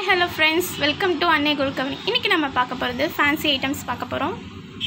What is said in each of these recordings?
Hello friends welcome to அன்னை குருகவனி இன்றைக்கி நம்ம பார்க்க போகிறது ஃபேன்சி ஐட்டம்ஸ் பார்க்க போகிறோம்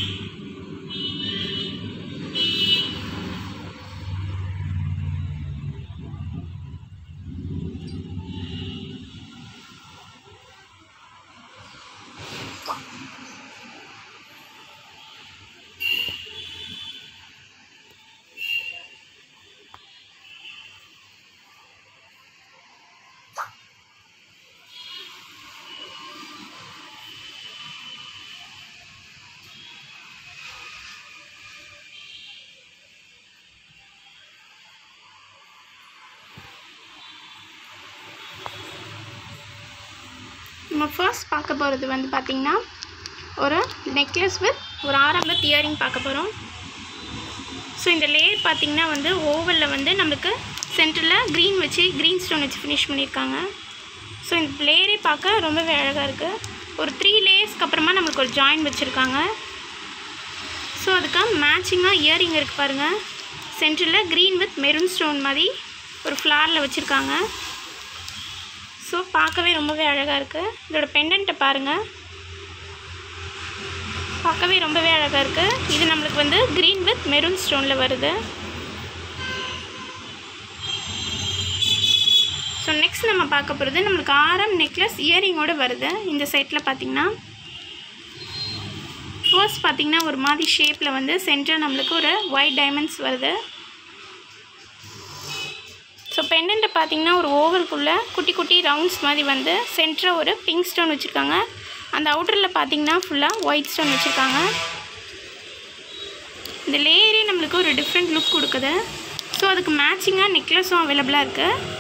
நம்ம ஃபர்ஸ்ட் பார்க்க போகிறது வந்து பார்த்திங்கன்னா ஒரு நெக்லஸ் வித் ஒரு ஆரம்ப இயரிங் பார்க்க போகிறோம் ஸோ இந்த லேயர் பார்த்திங்கன்னா வந்து ஓவலில் வந்து நம்மளுக்கு சென்டரில் க்ரீன் வச்சு க்ரீன் ஸ்டோன் வச்சு ஃபினிஷ் பண்ணியிருக்காங்க ஸோ இந்த லேயரே பார்க்க ரொம்பவே அழகாக இருக்குது ஒரு த்ரீ லேயர்ஸ்க்கு அப்புறமா நம்மளுக்கு ஒரு ஜாயின் வச்சுருக்காங்க ஸோ அதுக்கு மேட்சிங்காக இயரிங் இருக்குது பாருங்கள் சென்டரில் க்ரீன் வித் மெரூன் ஸ்டோன் மாதிரி ஒரு ஃப்ளாரில் வச்சுருக்காங்க ஸோ பார்க்கவே ரொம்பவே அழகாக இருக்குது இதோட பெண்டன்ட்டை பாருங்கள் பார்க்கவே ரொம்பவே அழகாக இருக்குது இது நம்மளுக்கு வந்து க்ரீன் வித் மெரூன் ஸ்டோனில் வருது ஸோ நெக்ஸ்ட் நம்ம பார்க்க போகிறது நம்மளுக்கு ஆரம் நெக்லஸ் இயரிங்கோடு வருது இந்த சைட்டில் பார்த்திங்கன்னா ஃபர்ஸ்ட் பார்த்திங்கன்னா ஒரு மாதிரி ஷேப்பில் வந்து சென்டர் நம்மளுக்கு ஒரு ஒயிட் டைமண்ட்ஸ் வருது ஸோ பெண்டண்ட்டை பார்த்தீங்கன்னா ஒரு ஓவருக்குள்ளே குட்டி குட்டி ரவுண்ட்ஸ் மாதிரி வந்து சென்டராக ஒரு பிங்க் ஸ்டோன் வச்சுருக்காங்க அந்த அவுட்டரில் பார்த்தீங்கன்னா ஃபுல்லாக ஒயிட் ஸ்டோன் வச்சுருக்காங்க இந்த லேயரே நம்மளுக்கு ஒரு டிஃப்ரெண்ட் லுக் கொடுக்குது ஸோ அதுக்கு மேட்சிங்காக நெக்லஸும் அவைலபிளாக இருக்குது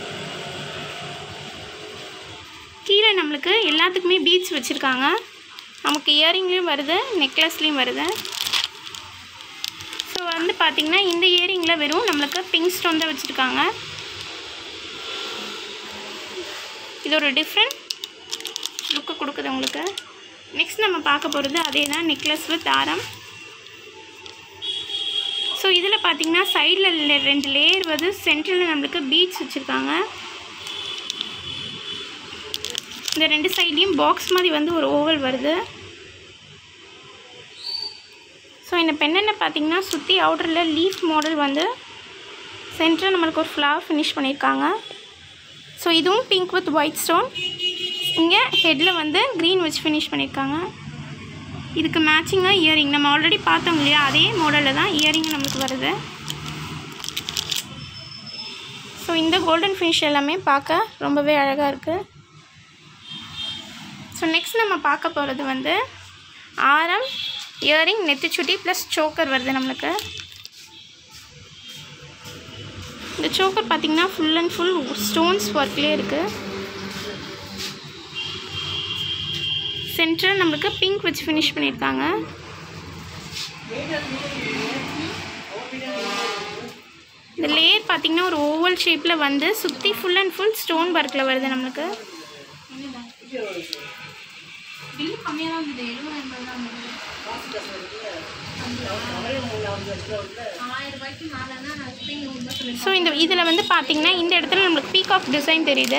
கீழே நம்மளுக்கு எல்லாத்துக்குமே பீட்ஸ் வச்சுருக்காங்க நமக்கு இயரிங்லேயும் வருது நெக்லஸ்லேயும் வருது ஸோ வந்து பார்த்திங்கன்னா இந்த இயரிங்கில் வெறும் நம்மளுக்கு பிங்க் ஸ்டோன் தான் வச்சுருக்காங்க இது ஒரு டிஃப்ரெண்ட் லுக்கு கொடுக்குது உங்களுக்கு நெக்ஸ்ட் நம்ம பார்க்க போகிறது அதே தான் நெக்லஸ் வித் ஆரம் ஸோ இதில் பார்த்தீங்கன்னா சைடில் ரெண்டு லேயர் வந்து சென்டரில் நம்மளுக்கு பீட்ஸ் வச்சுருக்காங்க இந்த ரெண்டு சைட்லேயும் பாக்ஸ் மாதிரி வந்து ஒரு ஓவல் வருது ஸோ இந்த பெண்ணெண்ணை பார்த்தீங்கன்னா சுற்றி அவுட்டரில் லீஃப் மாடல் வந்து சென்டரில் நம்மளுக்கு ஒரு ஃப்ளவர் ஃபினிஷ் பண்ணியிருக்காங்க ஸோ இதுவும் பிங்க் வித் ஒயிட் ஸ்டோன் இங்கே ஹெட்டில் வந்து க்ரீன் வச்சு ஃபினிஷ் பண்ணியிருக்காங்க இதுக்கு மேட்சிங்காக இயரிங் நம்ம ஆல்ரெடி பார்த்தோம் இல்லையா அதே மாடலில் தான் இயரிங் நம்மளுக்கு வருது ஸோ இந்த கோல்டன் ஃபினிஷ் எல்லாமே பார்க்க ரொம்பவே அழகாக இருக்குது ஸோ நெக்ஸ்ட் நம்ம பார்க்க போகிறது வந்து ஆரம் இயரிங் நெத்திச்சுட்டி ப்ளஸ் சோக்கர் வருது நம்மளுக்கு இந்த சோக்கர் பார்த்திங்கன்னா ஃபுல் அண்ட் ஃபுல் ஸ்டோன்ஸ் ஒர்க்லேயே இருக்குது சென்டர் நம்மளுக்கு பிங்க் வச்சு ஃபினிஷ் பண்ணியிருக்காங்க இந்த லேயர் பார்த்திங்கன்னா ஒரு ஓவல் ஷேப்பில் வந்து சுற்றி ஃபுல் அண்ட் ஃபுல் ஸ்டோன் ஒர்க்கில் வருது நம்மளுக்கு ஸோ இந்த இதில் வந்து பார்த்தீங்கன்னா இந்த இடத்துல நம்மளுக்கு பீகாக் டிசைன் தெரியுது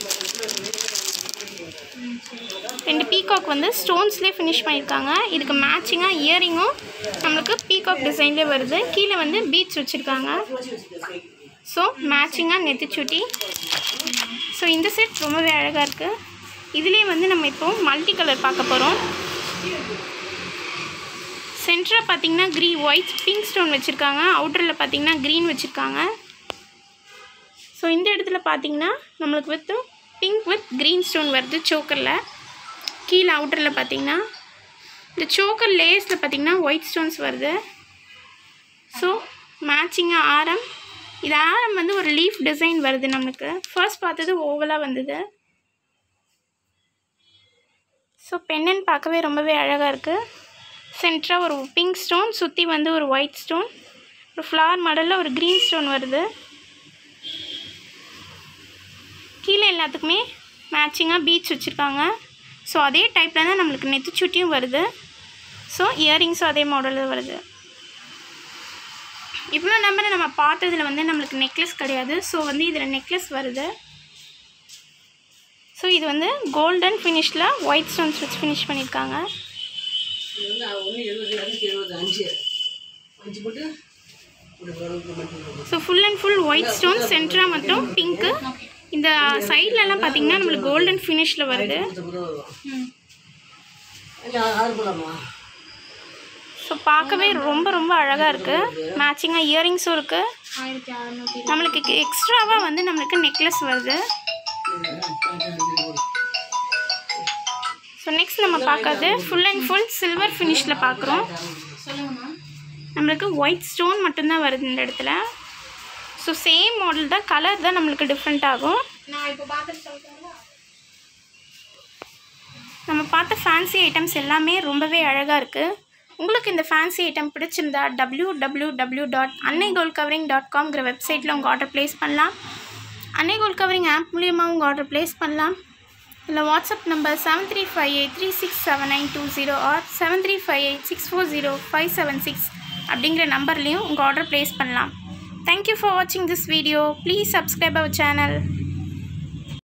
ரெண்டு பீகாக் வந்து ஸ்டோன்ஸ்லேயே ஃபினிஷ் பண்ணியிருக்காங்க இதுக்கு மேட்சிங்காக இயரிங்கும் நம்மளுக்கு பீகாக் டிசைன்லேயே வருது கீழே வந்து பீட்ஸ் வச்சுருக்காங்க ஸோ மேட்சிங்காக நெத்திச்சுட்டி ஸோ இந்த செட் ரொம்பவே அழகாக இருக்குது இதுலேயே வந்து நம்ம இப்போ மல்டி கலர் பார்க்க போகிறோம் சென்டராக பார்த்தீங்கன்னா க்ரீ ஒயிட் பிங்க் ஸ்டோன் வச்சுருக்காங்க அவுட்டரில் பார்த்தீங்கன்னா க்ரீன் வச்சுருக்காங்க ஸோ இந்த இடத்துல பார்த்தீங்கன்னா நம்மளுக்கு with pink with green stone வருது சோக்கரில் கீழே அவுட்டரில் பார்த்தீங்கன்னா இந்த சோக்கர் லேஸில் பார்த்தீங்கன்னா ஒயிட் ஸ்டோன்ஸ் வருது ஸோ மேட்சிங்காக ஆரம் இது ஆரம் வந்து ஒரு லீஃப் டிசைன் வருது நம்மளுக்கு ஃபர்ஸ்ட் பார்த்தது ஓவலாக வந்தது ஸோ பெண்ணன் பார்க்கவே ரொம்பவே அழகாக இருக்குது சென்டராக ஒரு பிங்க் ஸ்டோன் சுற்றி வந்து ஒரு ஒயிட் ஸ்டோன் ஒரு ஃப்ளவர் மாடலில் ஒரு க்ரீன் ஸ்டோன் வருது கீழே எல்லாத்துக்குமே மேட்சிங்காக பீச் வச்சுருக்காங்க ஸோ அதே டைப்பில் தான் நம்மளுக்கு நெத்திச்சுட்டியும் வருது ஸோ இயரிங்ஸும் அதே மாடலில் வருது இவ்வளோ நம்பர் நம்ம பார்த்ததில் வந்து நம்மளுக்கு நெக்லஸ் கிடையாது ஸோ வந்து இதில் நெக்லஸ் வருது ஸோ இது வந்து கோல்டன் ஃபினிஷில் ஒயிட் ஸ்டோன்ஸ் வச்சு ஃபினிஷ் பண்ணியிருக்காங்க இது வந்து ஒன்று எழுபது இரநூத்தி எழுபது அஞ்சு அஞ்சு போட்டு ஒரு அளவுக்கு மட்டும் போடுவோம். So full and full white stone சென்டராக மட்டும் பிங்க்கு இந்த சைட்லலாம் பார்த்தீங்கன்னா நம்மளுக்கு கோல்டன் ஃபினிஷில் வருது நூற்றம்பது ரூபா வரும் இல்லை ஆறு போடலாமா ஸோ பார்க்கவே ரொம்ப ரொம்ப அழகாக இருக்குது மேட்சிங்காக இயரிங்ஸும் இருக்குது ஆயிரத்தி அறநூற்றி நம்மளுக்கு எக்ஸ்ட்ராவாக வந்து நம்மளுக்கு நெக்லஸ் வருது ஸோ நெக்ஸ்ட் நம்ம பார்க்கறது ஃபுல் அண்ட் ஃபுல் சில்வர் ஃபினிஷில் பார்க்குறோம் சொல்லுங்கம்மா நம்மளுக்கு ஒயிட் ஸ்டோன் மட்டும்தான் வருது இந்த இடத்துல ஸோ சேம் மாடல் தான் கலர் தான் நம்மளுக்கு டிஃப்ரெண்ட் ஆகும் நான் இப்போ பார்த்துட்டு சொல்கிறேங்களா நம்ம பார்த்த ஃபேன்சி ஐட்டம்ஸ் எல்லாமே ரொம்பவே அழகாக இருக்குது உங்களுக்கு இந்த ஃபேன்சி ஐட்டம் பிடிச்சிருந்தா W W W dot Annai gold covering dot காம்ங்கிற வெப்சைட்டில் உங்கள் ஆர்டர் ப்ளேஸ் பண்ணலாம் அன்னை கோல் கவரிங் ஆப் மூலியமாக உங்கள் ஆர்டர் ப்ளேஸ் பண்ணலாம் இல்லை WhatsApp number seven three five eight three six seven nine two zero or seven three five eight six four zero five seven six அப்படிங்கிற நம்பர்லேயும் உங்கள் ஆர்டர் ப்ளேஸ் பண்ணலாம் தேங்க்யூ ஃபார் வாட்சிங் this video please subscribe our channel